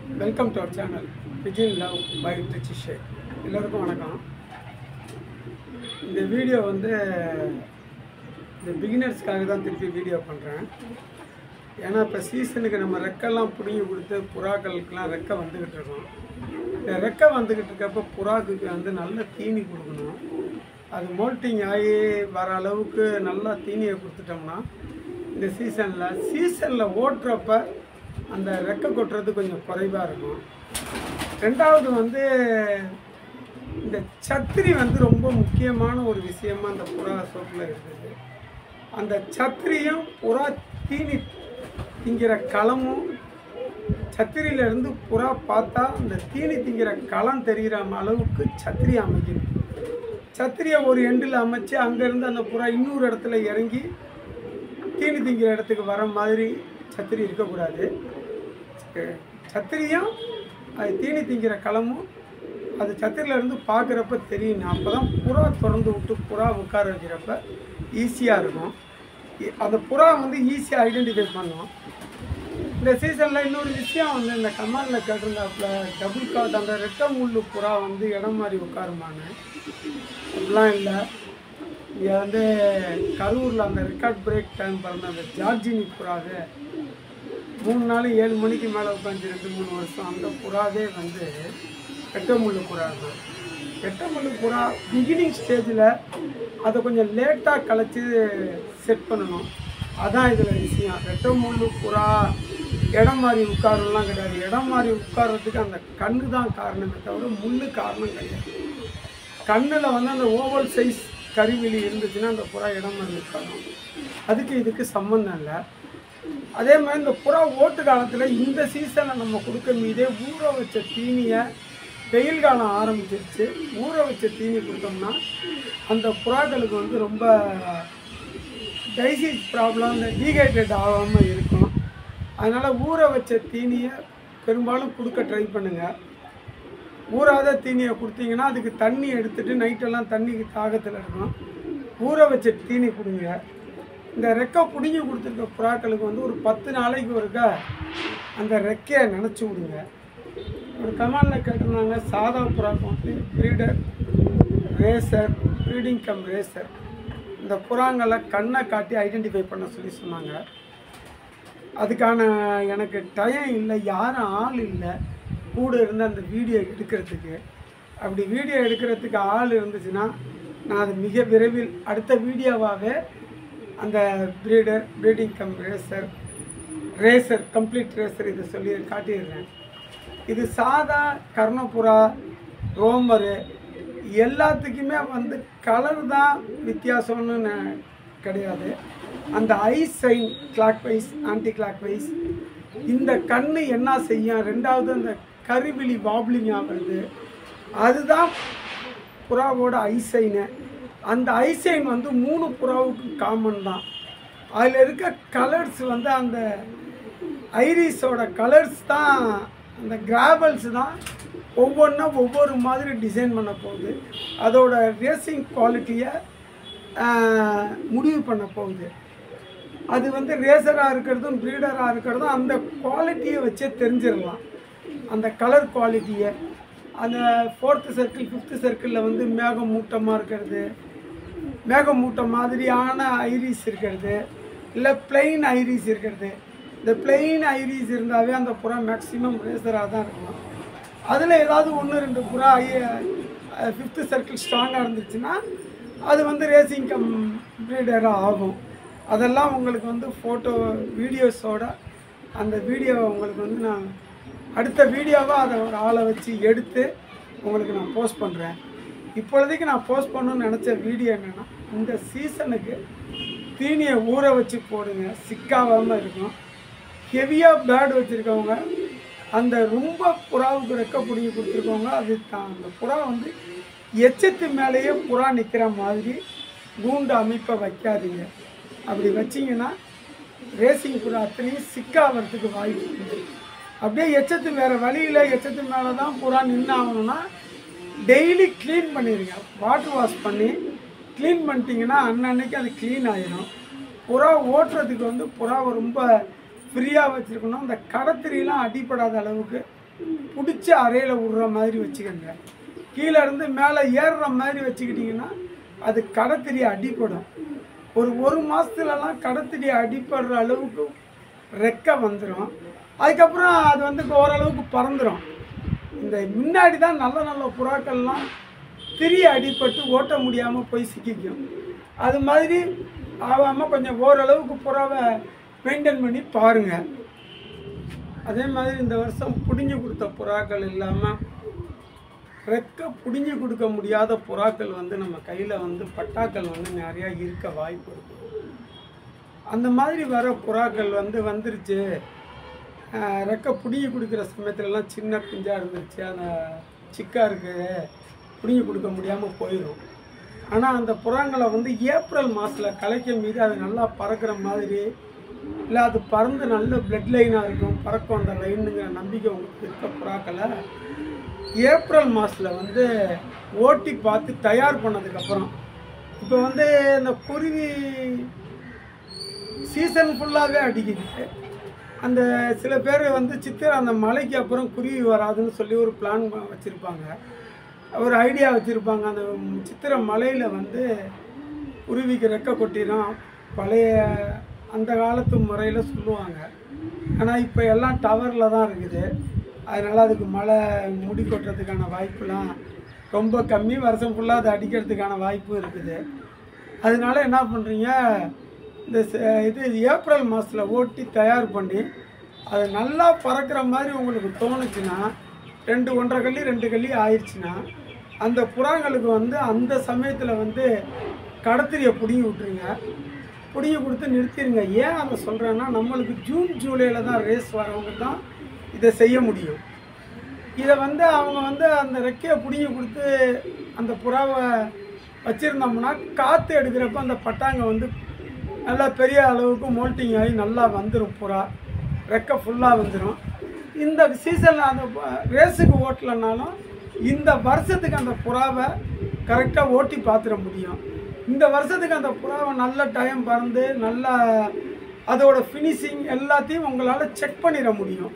welcome to our channel Vijay love by Richie Sheikh எல்லோருக்கும் வணக்கம் இந்த வீடியோ வந்து இந்த பிகினர்ஸ்க்காக தான் திருப்பி வீடியோ பண்ணுறேன் ஏன்னா இப்போ சீசனுக்கு நம்ம ரெக்கெல்லாம் பிடுங்கி கொடுத்து புறாக்களுக்கெல்லாம் ரெக்கை வந்துக்கிட்டு இருக்கோம் இந்த ரெக்கை வந்துக்கிட்டு இருக்கப்போ புறாக்கு வந்து நல்ல தீனி கொடுக்கணும் அது மோல்ட்டிங் ஆகி வர அளவுக்கு நல்லா தீனியை கொடுத்துட்டோம்னா இந்த சீசனில் சீசனில் ஓட்டுறப்ப அந்த ரெக்கை கொட்டுறது கொஞ்சம் குறைவாக இருக்கும் ரெண்டாவது வந்து இந்த சத்திரி வந்து ரொம்ப முக்கியமான ஒரு விஷயமா அந்த புறா சோப்பில் இருக்குது அந்த சத்திரியும் புறா தீனி திங்கிற களமும் சத்திரியிலேருந்து புறா பார்த்தா அந்த தீனி திங்கிற களம் தெரிகிற அளவுக்கு சத்திரி அமைக்கணும் சத்திரியை ஒரு எண்டில் அமைச்சு அங்கேருந்து அந்த புறா இன்னொரு இடத்துல இறங்கி தீனி திங்கிற இடத்துக்கு வர மாதிரி சத்திரி இருக்கக்கூடாது ச- சத்திரியும் அது தீனி திங்கிற களமும் அது சத்திரில இருந்து பார்க்குறப்ப தெரியும் அப்போ தான் புறா திறந்து விட்டு புறா உட்கார வைக்கிறப்ப ஈஸியாக இருக்கும் இ- அந்த புறா வந்து ஈஸியாக ஐடென்டிஃபை பண்ணும் இந்த சீசனில் இன்னொரு விஷயம் வந்து இந்த கமாலில் கேட்டிருந்தாப்புல டபுள் காட் அந்த ரெட்டை முள்ளு புறா வந்து இடம் மாதிரி உட்காருமான்னு அப்படிலாம் இல்லை இங்கே வந்து கரூரில் அந்த ரெக்கார்ட் பிரேக் டைம் பிறந்த அந்த ஜார்ஜினி புறாவே மூணு நாள் ஏழு மணிக்கு மேலே உட்காந்து ரெண்டு மூணு வருஷம் அந்த புறாவே வந்து எட்டமுள்ளு புறா தான் எட்டமுள்ளு புறா பிகினிங் ஸ்டேஜில் அதை கொஞ்சம் லேட்டாக கலைச்சி செட் பண்ணணும் அதான் இதில் விஷயம் ரெட்டமுள்ளு புறா இடம் மாதிரி உட்காரலாம் கிடையாது இடம் மாதிரி உட்கார்றதுக்கு அந்த கண்ணு தான் காரணமே தவிர முள்ளு காரணம் கிடையாது கண்ணில் வந்து அந்த ஓவல் சைஸ் கருவிழி இருந்துச்சுன்னா அந்த புறா இடம் மாதிரி உட்காரும் அதுக்கு இதுக்கு சம்மந்தம் இல்லை அதே மாதிரி இந்த புறா ஓட்டு காலத்தில் இந்த சீசனில் நம்ம கொடுக்க மீதே ஊற வச்ச தீனியை வெயில் காலம் ஆரம்பிச்சிருச்சு ஊற வச்ச தீனி கொடுத்தோம்னா அந்த புறாக்களுக்கு வந்து ரொம்ப டைசிஸ் ப்ராப்ளம் இந்த டீஹைட்ரேட் ஆகாமல் இருக்கும் அதனால் ஊற வச்ச தீனியை பெரும்பாலும் கொடுக்க ட்ரை பண்ணுங்கள் ஊறாத தீனியை கொடுத்தீங்கன்னா அதுக்கு தண்ணி எடுத்துட்டு நைட்டெல்லாம் தண்ணிக்கு தாகத்தில் இருக்கும் ஊற வச்ச தீனி கொடுங்க இந்த ரெக்கை பிடுங்கி கொடுத்துருக்க புறாக்களுக்கு வந்து ஒரு பத்து நாளைக்கு ஒருக்கா அந்த ரெக்கையை நினச்சி விடுங்க ஒரு கமாண்டில் கேட்டிருந்தாங்க சாதா புறாக்கு வந்து breeder racer breeding cum racer இந்த புறாங்களை கண்ணை காட்டி ஐடென்டிஃபை பண்ண சொல்லி சொன்னாங்க அதுக்கான எனக்கு டைம் இல்லை யாரும் ஆள் இல்லை கூட இருந்து அந்த வீடியோ எடுக்கிறதுக்கு அப்படி வீடியோ எடுக்கிறதுக்கு ஆள் இருந்துச்சுன்னா நான் அது மிக விரைவில் அடுத்த வீடியோவாகவே அந்த breeder breeding cum racer racer complete racer இதை சொல்லி காட்டிடுறேன் இது சாதா கர்ணப்புறா ரோமரு எல்லாத்துக்குமே வந்து கலர் தான் வித்தியாசம்னு ந- கிடையாது அந்த eye sign clockwise anticlockwise இந்த கண்ணு என்ன செய்யும் ரெண்டாவது அந்த கருவிழி வாப்ளிங் ஆகிறது அதுதான் புறாவோட ஐசைனு அந்த ஐசைன் வந்து மூணு புறாவுக்கு காமன் தான் அதில் இருக்க கலர்ஸ் வந்து அந்த ஐரிஸோட கலர்ஸ் தான் அந்த கிராவல்ஸ் தான் ஒவ்வொன்றும் ஒவ்வொரு மாதிரி டிசைன் பண்ண போகுது அதோட ரேசிங் குவாலிட்டியை முடிவு பண்ண போகுது அது வந்து ரேசராக இருக்கிறதும் ப்ரீடராக இருக்கிறதும் அந்த குவாலிட்டியை வச்சே தெரிஞ்சிடலாம் அந்த கலர் குவாலிட்டியை அந்த ஃபோர்த்து சர்க்கிள் ஃபிஃப்த்து சர்க்கிளில் வந்து மேகமூட்டமாக இருக்கிறது மேகமூட்டம் மாதிரியான ஐரிஸ் இருக்கிறது இல்லை பிளெயின் ஐரிஸ் இருக்கிறது இந்த பிளெயின் ஐரிஸ் இருந்தாவே அந்த புறா மேக்ஸிமம் ரேசராக தான் இருக்கும் அதில் ஏதாவது ஒன்று ரெண்டு புறா ஃபிஃப்த்து சர்க்கிள் ஸ்ட்ராங்காக இருந்துச்சுன்னா அது வந்து ரேசிங் கம் ப்ரீடராக ஆகும் அதெல்லாம் உங்களுக்கு வந்து ஃபோட்டோ வீடியோஸோட அந்த வீடியோவை உங்களுக்கு வந்து நான் அடுத்த வீடியோவாக அதை ஒரு ஆளை வச்சு எடுத்து உங்களுக்கு நான் போஸ்ட் பண்ணுறேன் இப்பொழுதைக்கு நான் போஸ்ட் பண்ணணும்னு நினச்ச வீடியோ என்னென்னா இந்த சீசனுக்கு தீனியை ஊற வச்சு போடுங்க சிக்காகாமல் இருக்கும் ஹெவியாக பேர்டு வச்சுருக்கவங்க அந்த ரொம்ப புறாவுக்கு ரெக்க பிடிங்கி கொடுத்துருக்கவங்க அது தான் அந்த புறா வந்து எச்சத்து மேலேயே புறா நிற்கிற மாதிரி கூண்டு அமைப்பை வைக்காதீங்க அப்படி வச்சிங்கன்னா ரேசிங் புறா அத்தனையும் சிக்காகிறதுக்கு வாய்ப்பு உண்டு அப்படியே எச்சத்து வேறு வழியில் எச்சத்து மேலே தான் புறா நின்று ஆகணும்னா டெய்லி க்ளீன் பண்ணிடுங்க வாட்டர் வாஷ் பண்ணி க்ளீன் பண்ணிட்டீங்கன்னா அன்னன்னைக்கு அது க்ளீன் ஆயிடும் புறா ஓட்டுறதுக்கு வந்து புறாவை ரொம்ப ஃப்ரீயாக வச்சுருக்கணும் இந்த கடத்திரிலாம் அடிப்படாத அளவுக்கு பிடிச்சி அறையில் விடுற மாதிரி வச்சுக்கோங்க கீழே இருந்து மேலே ஏறுற மாதிரி வச்சுக்கிட்டிங்கன்னா அது கடத்திரி அடிப்படும் ஒரு ஒரு மாதத்துலலாம் கடத்திரி அடிப்படுற அளவுக்கு ரெக்கை வந்துடும் அதுக்கப்புறம் அது வந்து ஓரளவுக்கு பறந்துடும் இந்த முன்னாடி தான் நல்ல நல்ல புறாக்கள்லாம் திரிய அடிபட்டு ஓட்ட முடியாமல் போய் சிக்கிக்கும் அது மாதிரி ஆகாமல் கொஞ்சம் ஓரளவுக்கு புறாவை மெயின்டைன் பண்ணி பாருங்கள் அதே மாதிரி இந்த வருஷம் புடிஞ்சு கொடுத்த புறாக்கள் இல்லாமல் ரெக்க புடிஞ்சு கொடுக்க முடியாத புறாக்கள் வந்து நம்ம கையில் வந்து பட்டாக்கள் வந்து நிறையா இருக்க வாய்ப்பு இருக்கு அந்த மாதிரி வர புறாக்கள் வந்து வந்துருச்சு ஆஹ் ரெக்க புடிங்கி கொடுக்குற சமயத்துலலாம் சின்ன குஞ்சாக இருந்துருச்சு அந்த சிக்கா இருக்குது புடிங்கி கொடுக்க முடியாமல் போயிடும் ஆனால் அந்த புறாங்களை வந்து ஏப்ரல் மாதத்தில் கலைக்கும் மீது அது நல்லா பறக்கிற மாதிரி இல்லை அது பறந்து நல்ல பிளட் லைனாக இருக்கும் பறக்கும் அந்த லைனுங்கிற நம்பிக்கை உங்களுக்கு இருக்க புறாக்களை ஏப்ரல் மாதத்தில் வந்து ஓட்டி பார்த்து தயார் பண்ணதுக்கப்புறம் இப்போ வந்து இந்த குருவி சீசன் ஃபுல்லாகவே அடிக்குது அந்த சில பேர் வந்து சித்திரை அந்த மலைக்கு அப்புறம் குருவி வராதுன்னு சொல்லி ஒரு பிளான் வச்சுருப்பாங்க ஒரு ஐடியா வச்சுருப்பாங்க அந்த சித்திரை மலையில் வந்து குருவிக்கு ரெக்கை கொட்டிடும் பழைய அந்த காலத்து முறையில் சொல்லுவாங்க ஆனால் இப்போ எல்லாம் டவரில் தான் இருக்குது அதனால் அதுக்கு மழை முடி கொட்டுறதுக்கான வாய்ப்புலாம் ரொம்ப கம்மி வருஷம் ஃபுல்லாக அது அடிக்கிறதுக்கான வாய்ப்பும் இருக்குது அதனால என்ன பண்ணுறீங்க இந்த ச- இது ஏப்ரல் மாதத்தில் ஓட்டி தயார் பண்ணி அது நல்லா பறக்கிற மாதிரி உங்களுக்கு தோணுச்சுன்னா ரெண்டு ஒன்றரை கல்லி ரெண்டு கல்லி ஆயிடுச்சுன்னா அந்த புறாங்களுக்கு வந்து அந்த சமயத்தில் வந்து கடத்திரியை பிடுங்கி விட்டுருங்க பிடுங்கி கொடுத்து நிறுத்திடுங்க ஏன் அதை சொல்கிறேன்னா நம்மளுக்கு ஜூன் ஜூலையில் தான் ரேஸ் வரவங்க தான் இதை செய்ய முடியும் இதை வந்து அவங்க வந்து அந்த ரெக்கையை பிடுங்கி கொடுத்து அந்த புறாவை வச்சுருந்தோம்னா காற்று எடுக்கிறப்ப அந்த பட்டாங்க வந்து நல்லா பெரிய அளவுக்கு மோல்ட்டிங் ஆகி நல்லா வந்துடும் புறா ரெக்கை ஃபுல்லாக வந்துடும் இந்த சீசனில் அந்த ப- ரேஸுக்கு ஓட்டலைனாலும் இந்த வருஷத்துக்கு அந்த புறாவை கரெக்டாக ஓட்டி பார்த்துட முடியும் இந்த வருஷத்துக்கு அந்த புறாவை நல்ல டைம் பறந்து நல்லா அதோட ஃபினிஷிங் எல்லாத்தையும் உங்களால் செக் பண்ணிட முடியும்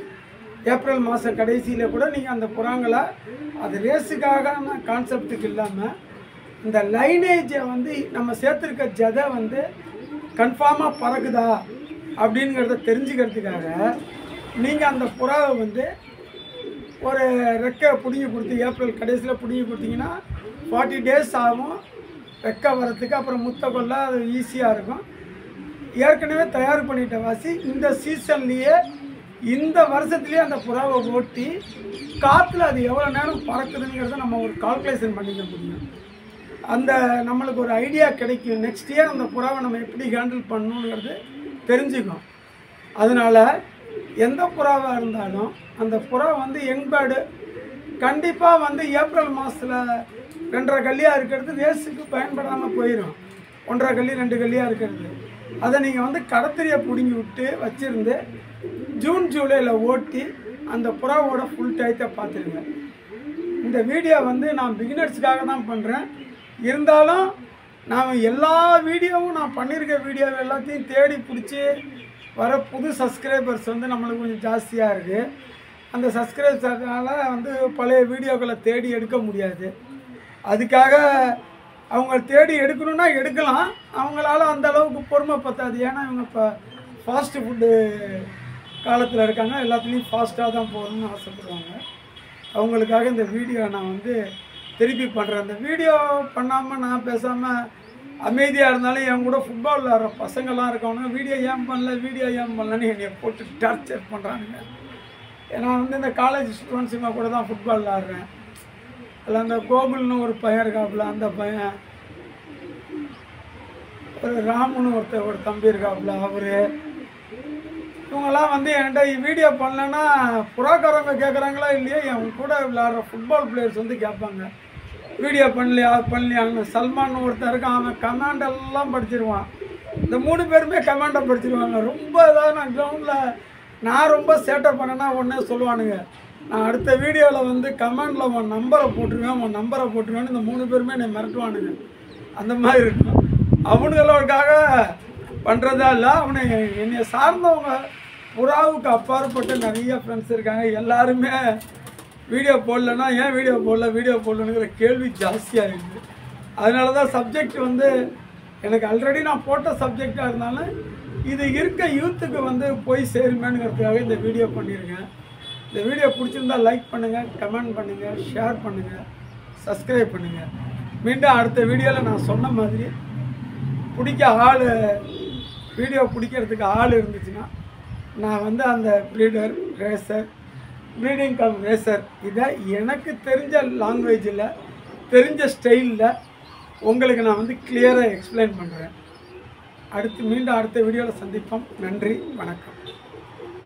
ஏப்ரல் மாதம் கடைசியில் கூட நீங்கள் அந்த புறாங்களை அது ரேஸுக்காக கான்செப்டுக்கு இல்லாமல் இந்த லைனேஜை வந்து நம்ம சேர்த்துருக்க ஜதை வந்து கன்ஃபார்மாக பறக்குதா அப்படிங்கிறத தெரிஞ்சுக்கிறதுக்காக நீங்கள் அந்த புறாவை வந்து ஒரு ரெக்கை பிடுங்கி கொடுத்து ஏப்ரல் கடைசியில் பிடுங்கி கொடுத்தீங்கன்னா ஃபார்ட்டி டேஸ் ஆகும் ரெக்கை வரத்துக்கு அப்புறம் முட்டை கொள்ள அது ஈஸியாக இருக்கும் ஏற்கனவே தயார் பண்ணிட்ட வாசி இந்த சீசன்லேயே இந்த வருஷத்துலேயே அந்த புறாவை ஓட்டி காற்றுல அது எவ்வளோ நேரம் பறக்குதுங்கிறத நம்ம ஒரு கால்குலேஷன் பண்ணிக்க முடியும் அந்த நம்மளுக்கு ஒரு ஐடியா கிடைக்கும் நெக்ஸ்ட் இயர் அந்த புறாவை நம்ம எப்படி ஹேண்டில் பண்ணணுங்கிறது தெரிஞ்சுக்கும் அதனால் எந்த புறாவாக இருந்தாலும் அந்த புறா வந்து யங் பேர்டு கண்டிப்பாக வந்து ஏப்ரல் மாதத்தில் ரெண்டரை கல்லியாக இருக்கிறது ரேஸுக்கு பயன்படாமல் போயிடும் ஒன்றரை கல்லி ரெண்டு கல்லியாக இருக்கிறது அதை நீங்கள் வந்து கடத்திரியை பிடுங்கி விட்டு வச்சுருந்து ஜூன் ஜூலையில் ஓட்டி அந்த புறாவோட ஃபுல் டயத்தை பார்த்துருங்க இந்த வீடியோ வந்து நான் பிகினர்ஸ்க்காக தான் பண்ணுறேன் இருந்தாலும் நான் எல்லா வீடியோவும் நான் பண்ணியிருக்க வீடியோ எல்லாத்தையும் தேடி பிடிச்சி வர புது சப்ஸ்கிரைபர்ஸ் வந்து நம்மளுக்கு கொஞ்சம் ஜாஸ்தியாக இருக்குது அந்த சப்ஸ்கிரைபர்ஸ்னால வந்து பழைய வீடியோக்களை தேடி எடுக்க முடியாது அதுக்காக அவங்க தேடி எடுக்கணும்னா எடுக்கலாம் அவங்களால அந்த அளவுக்கு பொறுமை பத்தாது ஏன்னா இவங்க இப்போ ஃபாஸ்ட் ஃபுட்டு காலத்தில் இருக்காங்க எல்லாத்துலேயும் ஃபாஸ்ட்டாக தான் போகணும்னு ஆசைப்படுவாங்க அவங்களுக்காக இந்த வீடியோ நான் வந்து திருப்பி பண்ணுறேன் இந்த வீடியோ பண்ணாமல் நான் பேசாமல் அமைதியாக இருந்தாலும் என் கூட ஃபுட்பால் விளாட்ற பசங்கள்லாம் இருக்கவங்க வீடியோ ஏன் பண்ணல வீடியோ ஏன் பண்ணலன்னு என்னை போட்டு டார்ச்சர் பண்ணுறானுங்க நான் வந்து இந்த காலேஜ் ஸ்டூடெண்ட்ஸுங்க கூட தான் ஃபுட்பால் விளாட்றேன் அதில் அந்த கோகுல்னு ஒரு பையன் இருக்காப்புல அந்த பையன் ஒரு ராமுன்னு ஒருத்தர் ஒரு தம்பி இருக்காப்புல அவர் இவங்கெல்லாம் வந்து என்கிட்ட வீடியோ பண்ணலன்னா புறாக்காரங்க கேட்குறாங்களா இல்லையா என் கூட விளையாடுற ஃபுட்பால் பிளேயர்ஸ் வந்து கேட்பாங்க வீடியோ பண்ணலையா பண்ணலையான்னு சல்மான் ஒருத்தன் இருக்கான் அவன் கமாண்ட் எல்லாம் படிச்சிருவான் இந்த மூணு பேருமே கமாண்டை படிச்சிருவாங்க ரொம்ப ஏதாவது நான் கிரவுண்டில் நான் ரொம்ப சேட்டை பண்ணேன்னா உடனே சொல்லுவானுங்க நான் அடுத்த வீடியோவில் வந்து கமெண்டில் உன் நம்பரை போட்டுருவேன் உன் நம்பரை போட்டுருவேன்னு இந்த மூணு பேருமே என்னை மிரட்டுவானுங்க அந்த மாதிரி இருக்கும் அவனுங்களுக்காக பண்ணுறதா இல்லை அவனை என்னை சார்ந்தவங்க புறாவுக்கு அப்பாற்பட்ட நிறைய ஃப்ரெண்ட்ஸ் இருக்காங்க எல்லாருமே வீடியோ போடலன்னா ஏன் வீடியோ போடல வீடியோ போடலங்கிற கேள்வி ஜாஸ்தியாக இருக்குது அதனால தான் சப்ஜெக்ட் வந்து எனக்கு ஆல்ரெடி நான் போட்ட சப்ஜெக்டாக இருந்தாலும் இது இருக்க யூத்துக்கு வந்து போய் சேருமேனுங்கிறதுக்காக இந்த வீடியோ பண்ணியிருக்கேன் இந்த வீடியோ பிடிச்சிருந்தா லைக் பண்ணுங்கள் கமெண்ட் பண்ணுங்கள் ஷேர் பண்ணுங்கள் சப்ஸ்கிரைப் பண்ணுங்கள் மீண்டும் அடுத்த வீடியோவில் நான் சொன்ன மாதிரி பிடிக்க ஆள் வீடியோ பிடிக்கிறதுக்கு ஆள் இருந்துச்சுன்னா நான் வந்து அந்த breeder racer breeding cum racer இதை எனக்கு தெரிஞ்ச லாங்குவேஜில் தெரிஞ்ச ஸ்டைலில் உங்களுக்கு நான் வந்து கிளியராக எக்ஸ்பிளைன் பண்ணுறேன் அடுத்து மீண்டும் அடுத்த வீடியோவில் சந்திப்போம் நன்றி வணக்கம்